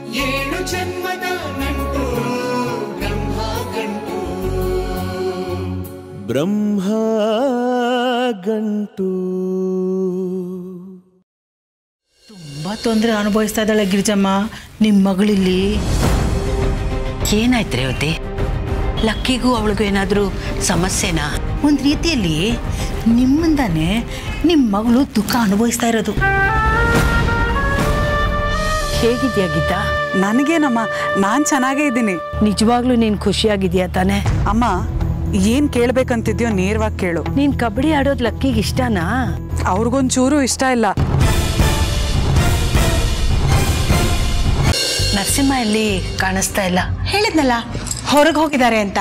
ಏಳು ಜನ್ಮದ ನಂಟು ಬ್ರಹ್ಮ ಗಂಟು ಬ್ರಹ್ಮ ಗಂಟು ತುಂಬ ತೊಂದರೆ ಅನುಭವಿಸ್ತಾ ಇದ್ದಾಳೆ ಗಿರಿಜಮ್ಮ ನಿಮ್ಮ ಮಗಳಿಲ್ಲಿ ಏನಾಯ್ತು ರೇವತಿ ಲಕ್ಕಿಗೂ ಅವಳಿಗೂ ಏನಾದರೂ ಸಮಸ್ಯೆನಾ ಒಂದು ರೀತಿಯಲ್ಲಿ ನಿಮ್ಮಿಂದಾನೇ ನಿಮ್ಮ ಮಗಳು ದುಃಖ ಅನುಭವಿಸ್ತಾ ಇರೋದು ಹೇಗಿದ್ಯಾ ಗೀತಾ ನನಗೇನಮ್ಮ ನಾನು ಚೆನ್ನಾಗೇ ಇದ್ದೀನಿ ನಿಜವಾಗ್ಲೂ ನೀನು ಖುಷಿಯಾಗಿದ್ಯಾ ತಾನೇ ಅಮ್ಮ ಏನ್ ಕೇಳ್ಬೇಕಂತಿದ್ಯೋ ನೇರವಾಗಿ ಕೇಳು ನೀನು ಕಬಡ್ಡಿ ಆಡೋದು ಲಕ್ಕಿಗೆ ಇಷ್ಟನಾ ಅವ್ರಿಗೊಂಚೂರು ಇಷ್ಟ ಇಲ್ಲ ನರಸಿಂಹ ಇಲ್ಲಿ ಕಾಣಿಸ್ತಾ ಇಲ್ಲ ಹೇಳಿದ್ನಲ್ಲ ಹೊರಗೆ ಹೋಗಿದ್ದಾರೆ ಅಂತ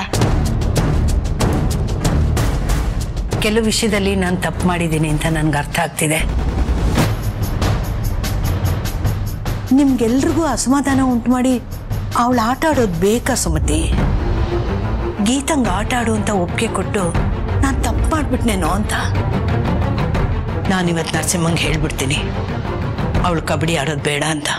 ಕೆಲವು ವಿಷಯದಲ್ಲಿ ನಾನು ತಪ್ಪು ಮಾಡಿದ್ದೀನಿ ಅಂತ ನನ್ಗೆ ಅರ್ಥ ಆಗ್ತಿದೆ ನಿಮ್ಗೆಲ್ರಿಗೂ ಅಸಮಾಧಾನ ಉಂಟು ಮಾಡಿ ಅವಳು ಆಟ ಆಡೋದು ಬೇಕಾ ಸುಮತಿ ಗೀತಂಗೆ ಆಟ ಆಡು ಅಂತ ಒಪ್ಪಿಗೆ ಕೊಟ್ಟು ನಾನು ತಪ್ಪು ಮಾಡ್ಬಿಟ್ನೇನೋ ಅಂತ ನಾನಿವತ್ತು ನರಸಿಂಹಂಗೆ ಹೇಳ್ಬಿಡ್ತೀನಿ ಅವಳು ಕಬಡ್ಡಿ ಆಡೋದು ಬೇಡ ಅಂತ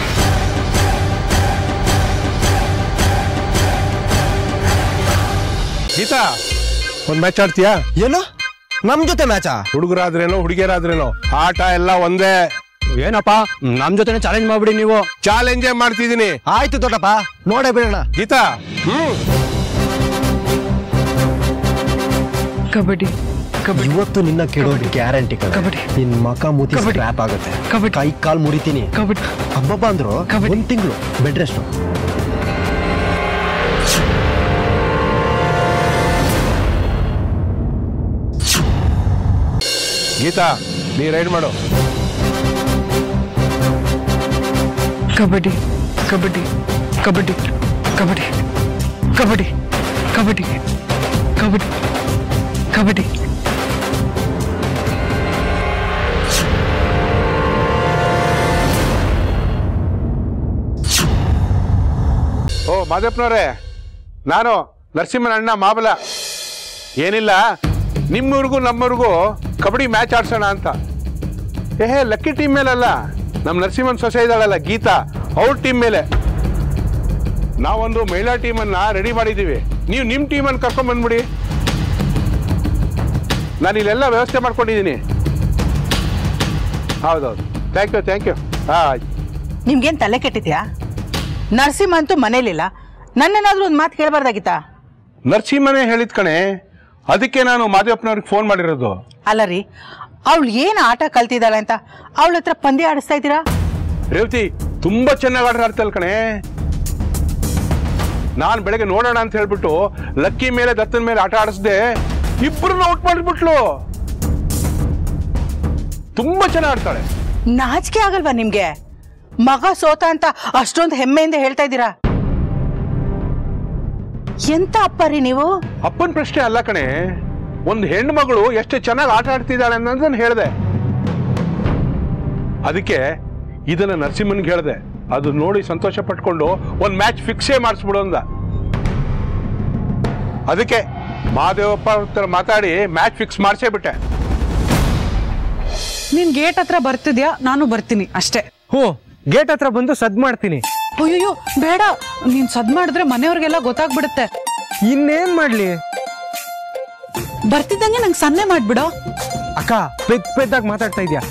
ಗೀತಾ ಒಂದ್ ಮ್ಯಾಚ್ ಆಡ್ತೀಯಾ ಏನು ನಮ್ ಜೊತೆ ಮ್ಯಾಚಾ ಹುಡುಗರಾದ್ರೇನೋ ಹುಡುಗಿಯರಾದ್ರೇನೋ ಆಟ ಎಲ್ಲ ಒಂದೇ ಏನಪ್ಪ ನಮ್ ಜೊತೆನೆ ಚಾಲೆಂಜ್ ಮಾಡ್ಬಿಡಿ ನೀವು ಚಾಲೆಂಜೇ ಮಾಡ್ತಿದೀನಿ ಆಯ್ತು ದೊಡ್ಡಪ್ಪ ನೋಡೇ ಬಿಡೋಣ ಗೀತಾ ಹ್ಮ್ ಕಬಡ್ಡಿ ಕಬಡ್ಡಿ ಇವತ್ತು ನಿನ್ನ ಕೆಡೋದು ಗ್ಯಾರಂಟಿ ಕಬಡ್ಡಿ. ನಿನ್ ಮಕ ಮೂತಿ ಕಬಡ್ಡಿ. ಸ್ಕ್ರಾಪ್ ಆಗುತ್ತೆ ಕಬಡ್ಡಿ. ಕೈ ಕಾಲ್ ಮುರಿತೀನಿ ಕಬಡ್ಡಿ ಹಬ್ಬಬ್ಬ ಅಂದ್ರು ಕಬಡ್ಡಿ. ಒಂದ್ ತಿಂಗಳು ಬೆಡ್ ರೆಸ್ಟ್ ಗೀತಾ ನೀ ರೈಡ್ ಮಾಡು ಕಬಡ್ಡಿ ಕಬಡ್ಡಿ ಕಬಡ್ಡಿ ಕಬಡ್ಡಿ ಕಬಡ್ಡಿ ಕಬಡ್ಡಿ ಕಬಡ್ಡಿ ಕಬಡ್ಡಿ ಓ ಮಾದೇಪ್ಪನವ್ರೆ ನಾನು ನರಸಿಂಹನ ಅಣ್ಣ ಮಾಬಲ ಏನಿಲ್ಲ ನಿಮ್ಮವ್ರಿಗೂ ನಮ್ಮವ್ರಿಗೂ ಕಬಡ್ಡಿ ಮ್ಯಾಚ್ ಆಡ್ಸೋಣ ಅಂತ ಏಹೇ ಲಕ್ಕಿ ಟೀಮ್ ಮೇಲಲ್ಲ ನಮ್ಮ ನರಸಿಂಹನ್ ಸೊಸೆ ಇದ್ದಾಳಲ್ಲ ಗೀತಾ ಅವ್ರ ಟೀಮ್ ಮೇಲೆ ನಾವೊಂದು ಮಹಿಳಾ ಟೀಮನ್ನ ರೆಡಿ ಮಾಡಿದ್ದೀವಿ ನೀವು ನಿಮ್ಮ ಟೀಮನ್ನು ಕರ್ಕೊಂಡ್ ಬಂದ್ಬಿಡಿ ನಾನು ಇಲ್ಲೆಲ್ಲ ವ್ಯವಸ್ಥೆ ಮಾಡ್ಕೊಂಡಿದ್ದೀನಿ ಹೌದೌದು ಥ್ಯಾಂಕ್ ಯು ಥ್ಯಾಂಕ್ ಯು ಹಾಂ ನಿಮ್ಗೇನು ತಲೆ ಕೆಟ್ಟಿದ್ಯಾ ನರಸಿಂಹ ಅಂತೂ ಮನೇಲಿಲ್ಲ ನನ್ನೇನಾದ್ರೂ ಒಂದು ಮಾತು ಕೇಳಬಾರ್ದಾಗಿತ್ತಾ ನರಸಿಂಹನೇ ಹೇಳಿದ್ ಕಣೆ ಅದಕ್ಕೆ ನಾನು ಮಾದೇವಪ್ಪನವ್ರಿಗೆ ಫೋನ್ ಮಾಡಿರೋದು ಅಲ್ಲ ರೀ ಅವಳು ಏನು ಆಟ ಕಲ್ತಿದ್ದಾಳೆ ಅಂತ ಅವಳ ಹತ್ರ ಪಂದ್ಯ ಆಡಿಸ್ತಾ ಇದ್ದೀರಾ ರೇವತಿ ತುಂಬಾ ಚೆನ್ನಾಗಿ ಆಟ ಆಡ್ತಾಳೆ ಕಣೆ ನಾನ್ ಬೆಳಗ್ಗೆ ನೋಡೋಣ ಅಂತ ಹೇಳ್ಬಿಟ್ಟು ಲಕ್ಕಿ ಮೇಲೆ ದತ್ತನ ಮೇಲೆ ಆಟ ಆಡಿಸ್ದೆ ಇಬ್ಬರನ್ನ ಔಟ್ ಮಾಡಿಬಿಟ್ಲು ತುಂಬಾ ಚೆನ್ನಾಗಿ ಆಡ್ತಾಳೆ ನಾಚಿಕೆ ಆಗಲ್ವಾ ನಿಮ್ಗೆ ಮಗ ಸೋತ ಅಂತ ಅಷ್ಟೊಂದು ಹೆಮ್ಮೆಯಿಂದ ಹೇಳ್ತಾ ಇದ್ದೀರಾ ಎಂತ ಅಪ್ಪ ರೀ ನೀವು ಅಪ್ಪನ ಪ್ರಶ್ನೆ ಅಲ್ಲ ಕಣೆ ಒಂದು ಹೆಣ್ಣು ಮಗಳು ಎಷ್ಟು ಚೆನ್ನಾಗಿ ಆಟ ಆಡ್ತಿದ್ದಾಳೆ ಅನ್ನೋದನ್ನ ಹೇಳಿದೆ ಅದಕ್ಕೆ ಇದನ್ನ ನರಸಿಂಹನ್ಗೆ ಹೇಳಿದೆ ಅದು ನೋಡಿ ಸಂತೋಷ ಪಟ್ಕೊಂಡು ಒಂದು ಮ್ಯಾಚ್ ಫಿಕ್ಸೇ ಮಾಡಿಸ್ಬಿಡು ಅಂದ ಅದಕ್ಕೆ ಮಹಾದೇವಪ್ಪ ಹತ್ರ ಮಾತಾಡಿ ಮ್ಯಾಚ್ ಫಿಕ್ಸ್ ಮಾಡಿಸೇ ಬಿಟ್ಟೆ ನೀನ್ ಗೇಟ್ ಹತ್ರ ಬರ್ತಿದ್ಯಾ ನಾನು ಬರ್ತೀನಿ ಅಷ್ಟೇ ಹ್ಞೂ ಗೇಟ್ ಹತ್ರ ಬಂದು ಸದ್ ಮಾಡ್ತೀನಿ ಅಯ್ಯೋ ಬೇಡ ನೀನ್ ಸದ್ ಮಾಡಿದ್ರೆ ಮನೆಯವ್ರಿಗೆಲ್ಲ ಗೊತ್ತಾಗ್ಬಿಡುತ್ತೆ ಇನ್ನೇನ್ ಮಾಡ್ಲಿ ಬರ್ತಿದ್ದಂಗೆ ನಂಗೆ ಸನ್ನೆ ಮಾಡ್ಬಿಡೋ ಅಕ್ಕ ಪೆದ್ ಪೆದ್ದಾಗಿ ಮಾತಾಡ್ತಾ ಇದ್ಯಾ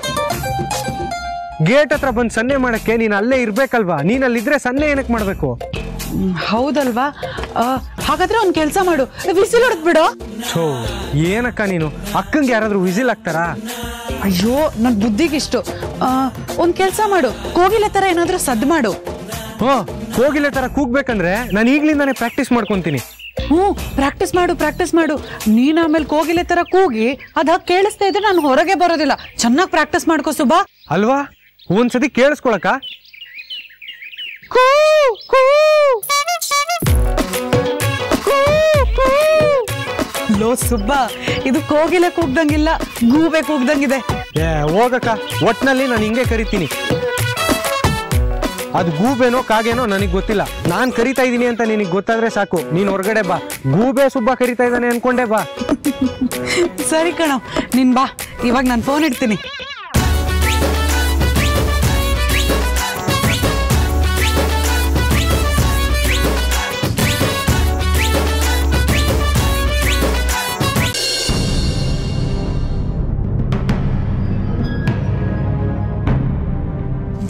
ಗೇಟ್ ಹತ್ರ ಬಂದು ಸನ್ನೆ ಮಾಡಕ್ಕೆ ನೀನ್ ಅಲ್ಲೇ ಇರ್ಬೇಕಲ್ವಾ ನೀನ್ ಅಲ್ಲಿದ್ರೆ ಸನ್ನೆ ಏನಕ್ಕೆ ಮಾಡ್ಬೇಕು ಹ್ಮ್, ಹೌದಲ್ವಾ ಆ, ಹಾಗಾದ್ರೆ ಒಂದ್ ಕೆಲ್ಸ ಮಾಡು ವಿಸಿಲ್ ಹೊಡೆದ್ಬಿಡೋ ಥೋ ಏನಕ್ಕ ನೀನು ಅಕ್ಕಂಗೆ ಯಾರಾದ್ರೂ ವಿಸಿಲ್ ಹಾಕ್ತಾರಾ ಅಯ್ಯೋ ನನ್ ಬುದ್ಧಿಗಿಷ್ಟು ಆ, ಒಂದ್ ಕೆಲ್ಸ ಮಾಡು ಕೋಗಿಲೆ ತರ ಏನಾದ್ರೂ ಸದ್ ಮಾಡು ಹ್ಞೂ ಕೋಗಿಲೆ ತರ ಕೂಗ್ಬೇಕಂದ್ರೆ ನಾನು ಈಗ್ಲಿಂದಾನೇ ಪ್ರಾಕ್ಟೀಸ್ ಮಾಡ್ಕೊಂತೀನಿ ಹ್ಞೂ ಪ್ರಾಕ್ಟೀಸ್ ಮಾಡು ಪ್ರಾಕ್ಟೀಸ್ ಮಾಡು ನೀನ್ ಆಮೇಲೆ ಕೋಗಿಲೆ ತರ ಕೂಗಿ ಅದ ಕೇಳಿಸ್ತಾ ಇದ್ರೆ ನಾನು ಹೊರಗೆ ಬರೋದಿಲ್ಲ ಚೆನ್ನಾಗಿ ಪ್ರಾಕ್ಟೀಸ್ ಮಾಡ್ಕೋ ಸುಬಾ ಅಲ್ವಾ ಒಂದ್ಸತಿ ಕೇಳಿಸ್ಕೊಳಕ ಕೂ ಕೂ ಕೂ, ಕೂ. ಲೋ ಸುಬ್ಬ ಇದು ಕೋಗಿಲೆ ಕೂಗ್ದಂಗಿಲ್ಲ ಗೂಬೆ ಕೂಗ್ದಂಗಿದೆ ಏ ಹೋಗಕ್ಕ ಒಟ್ನಲ್ಲಿ ನಾನು ಹಿಂಗೆ ಕರಿತೀನಿ ಅದು ಗೂಬೆನೋ ಕಾಗೇನೋ ನನಗೆ ಗೊತ್ತಿಲ್ಲ ನಾನ್ ಕರಿತಾ ಇದ್ದೀನಿ ಅಂತ ನಿನಗೆ ಗೊತ್ತಾದ್ರೆ ಸಾಕು ನೀನ್ ಹೊರಗಡೆ ಬಾ ಗೂಬೆ ಸುಬ್ಬ ಕರಿತಾ ಇದ್ದಾನೆ ಅನ್ಕೊಂಡೆ ಬಾ ಸರಿ ಕಣ ನೀನ್ ಬಾ ಇವಾಗ ನಾನು ಫೋನ್ ಇಡ್ತೀನಿ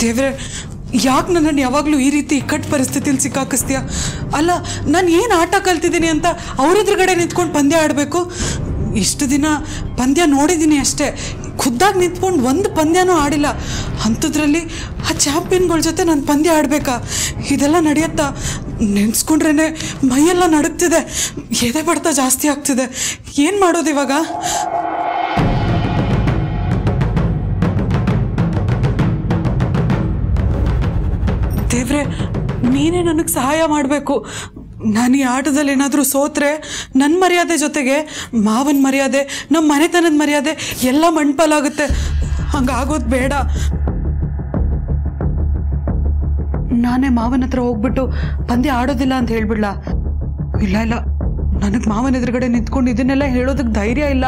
ದೇವ್ರೆ ಯಾಕೆ ನನ್ನನ್ನು ಯಾವಾಗಲೂ ಈ ರೀತಿ ಇಕ್ಕಟ್ಟು ಪರಿಸ್ಥಿತಿಲಿ ಸಿಕ್ಕಾಕಿಸ್ತೀಯ ಅಲ್ಲ ನಾನು ಏನು ಆಟ ಕಲ್ತಿದ್ದೀನಿ ಅಂತ ಅವ್ರ ಎದುರುಗಡೆ ನಿಂತ್ಕೊಂಡು ಪಂದ್ಯ ಆಡಬೇಕು ಇಷ್ಟು ದಿನ ಪಂದ್ಯ ನೋಡಿದ್ದೀನಿ ಅಷ್ಟೇ ಖುದ್ದಾಗಿ ನಿಂತ್ಕೊಂಡು ಒಂದು ಪಂದ್ಯನೂ ಆಡಿಲ್ಲ ಅಂಥದ್ರಲ್ಲಿ ಆ ಚಾಂಪಿಯನ್ಗಳ ಜೊತೆ ನಾನು ಪಂದ್ಯ ಆಡಬೇಕಾ ಇದೆಲ್ಲ ನಡೆಯತ್ತಾ ನೆನೆಸ್ಕೊಂಡ್ರೇ ಮೈಯೆಲ್ಲ ನಡುಗ್ತಿದೆ ಎದೆ ಬಡ್ತ ಜಾಸ್ತಿ ಆಗ್ತಿದೆ ಏನು ಮಾಡೋದು ಇವಾಗ ದೇವ್ರೆ ನೀನೇ ನನಗೆ ಸಹಾಯ ಮಾಡಬೇಕು ನಾನು ಈ ಆಟದಲ್ಲಿ ಏನಾದರೂ ಸೋತ್ರೆ ನನ್ನ ಮರ್ಯಾದೆ ಜೊತೆಗೆ ಮಾವನ ಮರ್ಯಾದೆ ನಮ್ಮ ಮನೆತನದ ಮರ್ಯಾದೆ ಎಲ್ಲ ಮಣ್ಪಾಲಾಗುತ್ತೆ ಹಂಗಾಗೋದು ಬೇಡ ನಾನೇ ಮಾವನ ಹತ್ರ ಹೋಗ್ಬಿಟ್ಟು ಪಂದ್ಯ ಆಡೋದಿಲ್ಲ ಅಂತ ಹೇಳ್ಬಿಡ್ಲಾ ಇಲ್ಲ ಇಲ್ಲ ನನಗೆ ಮಾವನ ಎದುರುಗಡೆ ನಿಂತ್ಕೊಂಡು ಇದನ್ನೆಲ್ಲ ಹೇಳೋದಕ್ಕೆ ಧೈರ್ಯ ಇಲ್ಲ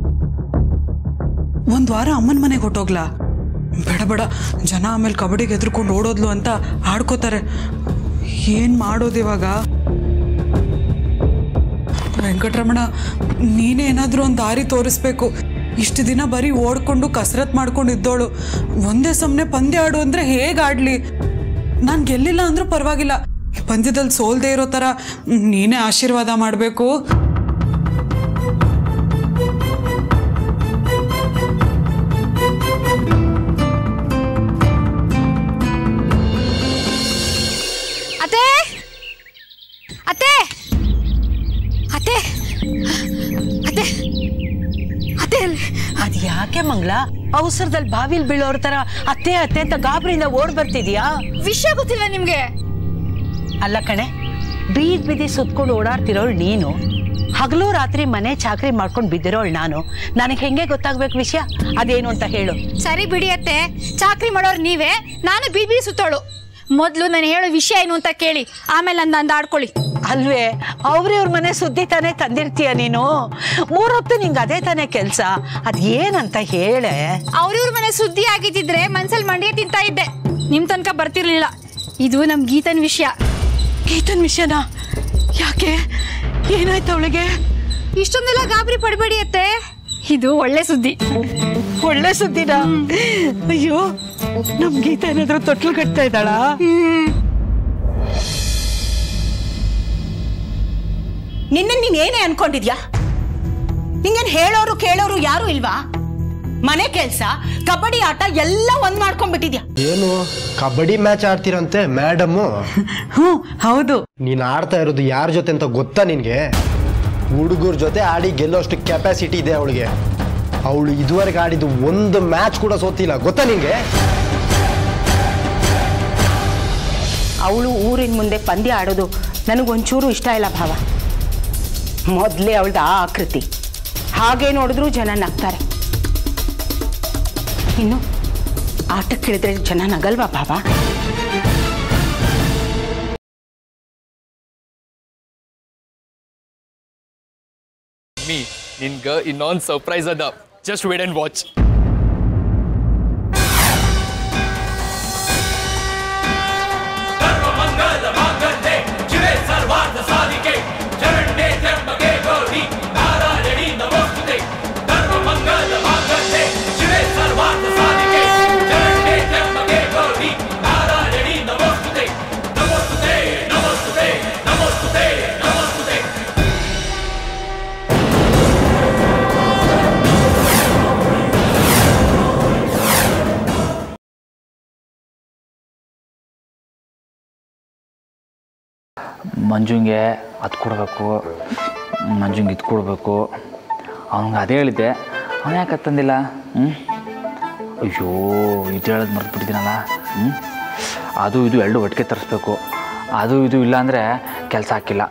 ಒಂದು ವಾರ ಅಮ್ಮನ ಮನೆಗೆ ಹೊಟ್ಟೋಗ್ಲಾ ಬೇಡ ಬೇಡ ಜನ ಆಮೇಲೆ ಕಬಡ್ಡಿಗೆ ಎದ್ರುಕೊಂಡು ಓಡೋದ್ಲು ಅಂತ ಆಡ್ಕೋತಾರೆ ಏನು ಮಾಡೋದು ಇವಾಗ ವೆಂಕಟರಮಣ ನೀನೇ ಏನಾದರೂ ಒಂದು ದಾರಿ ತೋರಿಸ್ಬೇಕು ಇಷ್ಟು ದಿನ ಬರೀ ಓಡ್ಕೊಂಡು ಕಸರತ್ ಮಾಡ್ಕೊಂಡು ಇದ್ದೋಳು ಒಂದೇ ಸಮನೆ ಪಂದ್ಯ ಆಡು ಅಂದರೆ ಹೇಗೆ ಆಡಲಿ ನಾನು ಗೆಲ್ಲಿಲ್ಲ ಅಂದ್ರೂ ಪರವಾಗಿಲ್ಲ ಪಂದ್ಯದಲ್ಲಿ ಸೋಲ್ದೇ ಇರೋ ಥರ ನೀನೇ ಆಶೀರ್ವಾದ ಮಾಡಬೇಕು ಅತ್ತೆ ಅತ್ತೆ ಅತ್ತೆ ಅತ್ತೆ ಅತ್ತೆ ಅದ್ ಯಾಕೆ ಮಂಗ್ಲ ಅವಸರದಲ್ಲಿ ಬಾವಿಲ್ ಬೀಳೋರ್ ತರ ಅತ್ತೆ ಅತ್ತೆ ಅಂತ ಗಾಬರಿಯಿಂದ ಓಡ್ ಬರ್ತಿದ್ಯಾ ವಿಷಯ ಗೊತ್ತಿಲ್ವಾ ನಿಮ್ಗೆ ಅಲ್ಲ ಕಣೆ ಬೀದ್ ಬಿದಿ ಸುತ್ಕೊಂಡು ಓಡಾಡ್ತಿರೋಳು ನೀನು ಹಗಲು ರಾತ್ರಿ ಮನೆ ಚಾಕ್ರಿ ಮಾಡ್ಕೊಂಡು ಬಿದ್ದಿರೋಳು ನಾನು ನನಗೆ ಹೆಂಗೆ ಗೊತ್ತಾಗ್ಬೇಕು ವಿಷಯ ಅದೇನು ಅಂತ ಹೇಳು ಸರಿ ಬಿಡಿ ಅತ್ತೆ ಚಾಕ್ರಿ ಮಾಡೋರು ನೀವೇ ನಾನು ಬಿ ಬಿ ಸುತ್ತೋಳು ಮೊದಲು ನಾನು ಹೇಳೋ ವಿಷಯ ಏನು ಅಂತ ಕೇಳಿ ಆಮೇಲೆ ನನ್ನ ಅಂದ ಆಡ್ಕೊಳ್ಳಿ ಅಲ್ವೇ ಅವ್ರಿವ್ರ ಮನೆ ಸುದ್ದಿ ತಾನೇ ತಂದಿರ್ತೀಯ ನೀನು ಮೂರೊತ್ತು ನಿಂಗೆ ಅದೇ ತಾನೇ ಕೆಲಸ ಅದ್ ಏನಂತ ಹೇಳೆ ಅವ್ರಿವ್ರ ಮನೆ ಸುದ್ದಿ ಆಗಿದ್ದಿದ್ರೆ ಮನ್ಸಲ್ಲಿ ಮಂಡಿಗೆ ತಿಂತಾ ಇದ್ದೆ ನಿಮ್ ತನಕ ಬರ್ತಿರ್ಲಿಲ್ಲ ಇದು ನಮ್ ಗೀತನ್ ವಿಷಯ ಗೀತನ್ ವಿಷಯನ ಯಾಕೆ ಏನಾಯ್ತು ಅವಳಿಗೆ ಇಷ್ಟೊಂದೆಲ್ಲ ಗಾಬರಿ ಪಡಬೇಡಿ ಅತ್ತೆ ಇದು ಒಳ್ಳೆ ಸುದ್ದಿ ಒಳ್ಳೆ ಸುದ್ದಿನ ಅಯ್ಯೋ ನಮ್ ಗೀತ ಏನಾದ್ರು ತೊಟ್ಲು ಕಟ್ತಾ ಇದ್ದಾಳ ನಿನ್ನ ನೀನ್ ಏನೇ ಅನ್ಕೊಂಡಿದ್ಯಾ ನಿಂಗೇನ್ ಹೇಳೋರು ಕೇಳೋರು ಯಾರು ಇಲ್ವಾ ಮನೆ ಕೆಲ್ಸ ಕಬಡ್ಡಿ ಆಟ ಎಲ್ಲ ಒಂದ್ ಮಾಡ್ಕೊಂಡ್ಬಿಟ್ಟಿದ್ಯಾ ಏನು ಕಬಡ್ಡಿ ಮ್ಯಾಚ್ ಆಡ್ತೀರಂತೆ ಮೇಡಮ್ಮು ಹ್ಞೂ ಹೌದು ನೀನು ಆಡ್ತಾ ಇರೋದು ಯಾರ ಜೊತೆ ಅಂತ ಗೊತ್ತಾ ನಿನಗೆ ಹುಡುಗರ ಜೊತೆ ಆಡಿ ಗೆಲ್ಲೋಷ್ಟು ಕೆಪಾಸಿಟಿ ಇದೆ ಅವಳಿಗೆ ಅವಳು ಇದುವರೆಗೆ ಆಡಿದ್ದು ಒಂದು ಮ್ಯಾಚ್ ಕೂಡ ಸೋತಿಲ್ಲ ಗೊತ್ತಾ ನಿನಗೆ ಅವಳು ಊರಿನ ಮುಂದೆ ಪಂದ್ಯ ಆಡೋದು ನನಗೊಂಚೂರು ಇಷ್ಟ ಇಲ್ಲ ಭಾವ ಮೊದಲೇ ಅವಳ್ದು ಆ ಆಕೃತಿ ಹಾಗೆ ನೋಡಿದ್ರು ಜನ ನಗ್ತಾರೆ ಇನ್ನು ಆಟಕ್ಕಿಳಿದ್ರೆ ಜನ ನಗಲ್ವಾ ಭಾವ ಮೀ ನಿನ್ಗ ಇನ್ನೊಂದು ಸರ್ಪ್ರೈಸ್ ಅದ ಜಸ್ಟ್ ವೇಟ್ ಅಂಡ್ ವಾಚ್ ಮಂಜುಂಗೆ ಅದು ಕೊಡಬೇಕು ಮಂಜುಂಗೆ ಇದು ಕೊಡಬೇಕು ಅವ್ನಿಗೆ ಅದೇ ಹೇಳಿದ್ದೆ ಅವನು ಯಾಕೆ ಅದ್ ತಂದಿಲ್ಲ ಹ್ಞೂ ಅಯ್ಯೋ ಇದು ಹೇಳೋದು ಮರ್ತು ಬಿಟ್ಟಿದ್ದೀನಲ್ಲ ಹ್ಞೂ ಅದು ಇದು ಎರಡು ಒಟ್ಟಿಗೆ ತರಿಸ್ಬೇಕು ಅದು ಇದು ಇಲ್ಲ ಅಂದರೆ ಕೆಲಸ ಹಾಕಿಲ್ಲ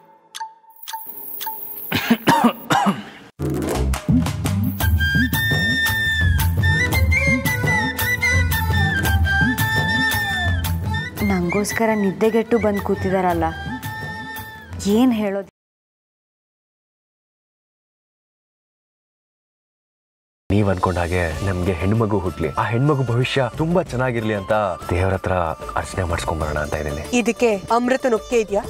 ನಂಗೋಸ್ಕರ ನಿದ್ದೆಗೆಟ್ಟು ಬಂದು ಕೂತಿದಾರಲ್ಲ ಏನು ಹೇಳೋದು ನೀವ್ ಅನ್ಕೊಂಡ ಹಾಗೆ ನಮ್ಗೆ ಹೆಣ್ಮಗು ಹುಟ್ಲಿ ಆ ಹೆಣ್ಮಗು ಭವಿಷ್ಯ ತುಂಬಾ ಚೆನ್ನಾಗಿರ್ಲಿ ಅಂತ ದೇವರ ಹತ್ರ ಅರ್ಚನೆ ಮಾಡಿಸ್ಕೊಂಬರೋಣ ಅಂತ ಇದ್ದೀನಿ ಇದಕ್ಕೆ ಅಮೃತನ ಒಪ್ಪಿಗೆ ಇದೆಯಾ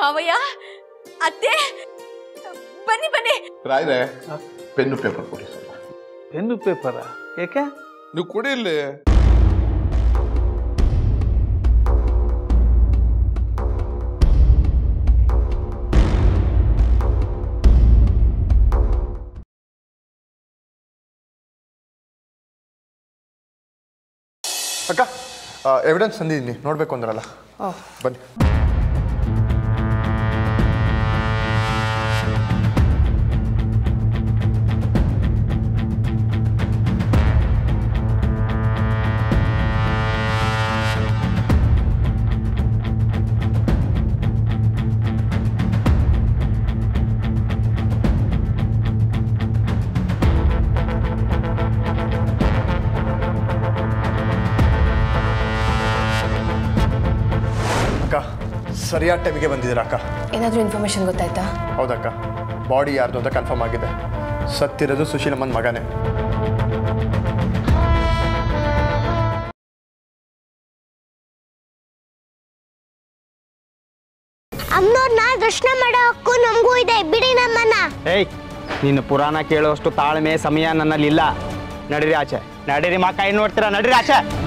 ಮಾವಯ್ಯ ಅತ್ತೆ ಬನ್ನಿ ಬನ್ನಿ ರಾಯ್ರೆ ಪೆನ್ನು ಪೇಪರ್ ಕೊಡಿ ಸ್ವಲ್ಪ ಪೆನ್ನು ಪೇಪರ ಏಕೆ ನೀವು ಕೊಡಿ ಇಲ್ಲಿ ಅಕ್ಕ ಎವಿಡೆನ್ಸ್ ತಂದಿದ್ದೀನಿ ನೋಡಬೇಕು ಅಂದ್ರಲ್ಲ ಬನ್ನಿ ಅಕ್ಕ ಸರಿಯಾದ ಟೈಮಿಗೆ ಬಂದಿದ್ದೀರಾ ಅಕ್ಕ ಏನಾದರೂ ಇನ್ಫಾರ್ಮೇಶನ್ ಗೊತ್ತಾಯ್ತಾ ಹೌದಕ್ಕ ಬಾಡಿ ಯಾರ್ದು ಅಂತ ಕನ್ಫರ್ಮ್ ಆಗಿದೆ ಸತ್ತಿರೋದು ಸುಶೀಲಮ್ಮನ ಮಗನೇ ಅಮ್ಮನವ್ರನ್ನ ದರ್ಶನ ಮಾಡೋ ಹಕ್ಕು ನಮಗೂ ಇದೆ ಬಿಡಿ ನಮ್ಮನ್ನ ಏಯ್ ನಿನ್ನ ಪುರಾಣ ಕೇಳುವಷ್ಟು ತಾಳ್ಮೆ ಸಮಯ ನನ್ನಲ್ಲಿ ಇಲ್ಲ ನಡೀರಿ ಆಚೆ ನಡೀರಿ ಮಾ ಕೈ ನೋಡ್ತೀರಾ ನಡೀರಿ ಆಚೆ